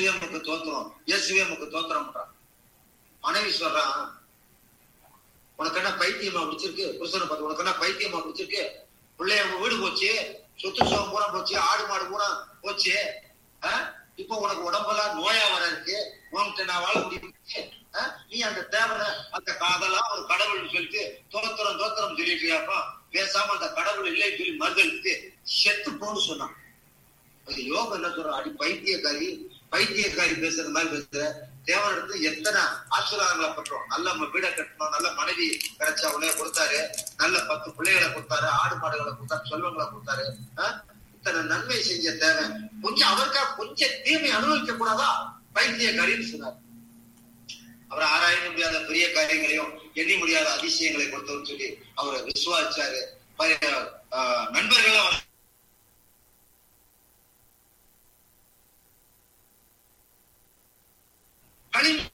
இயேசுவே முக்கு தோத்துறோம் இயேசுவே முக்கு தோத்துறோம்ன்றான் மனைவி சொல்றான் உனக்கு என்ன பைத்தியமா பிடிச்சிருக்கு புருஷனை பார்த்து உனக்கு என்ன பைத்தியமா பிடிச்சிருக்கு பிள்ளைய உங்க வீடு போச்சு சொத்து சுகம் பூரா போச்சு ஆடு மாடு பூரா போச்சு ஆஹ்? இப்போ உனக்கு உடம்பெல்லாம் நோயா வர இருக்கு உன்கிட்ட நான் வாழ முடியும் ஆஹ்? நீ அந்த தேவனை அந்த காதெல்லாம் ஒரு கடவுள் சொல்லிட்டு தோத்திரம் தோத்திரம் சொல்லிட்டு பேசாம அந்த கடவுள் இல்லைன்னு சொல்லி மறுதலுக்கு செத்து போன்னு சொன்னான் அது யோகம் என்ன சொல்ற அடி பைத்தியக்காரி பைத்தியக்காரி பேசுறது மாதிரி பேசுற தேவனிடத்து எத்தனை ஆசீர்வாதங்களை பெற்றோம் நல்ல ம- வீடை கட்டணும் நல்ல மனைவி கிடைச்சா உடனே கொடுத்தாரு நல்ல பத்து பிள்ளைகளை கொடுத்தாரு ஆடு மாடுகளை கொடுத்தாரு செல்வங்களை கொடுத்தாரு ஆஹ்? இத்தனை நன்மை செஞ்ச தேவை கொஞ்சம் அவருக்கா கொஞ்சம் தீமை அனுபவிக்க கூடாதா பைத்தியக்காரின்னு சொன்னார் அவர் ஆராய முடியாத பெரிய காரியங்களையும் எண்ணி முடியாத அதிசயங்களை கொடுத்தவர் சொல்லி அவரை விசுவாசிச்சாரு பய- ஆஹ் நண்பர்களா அவர் களி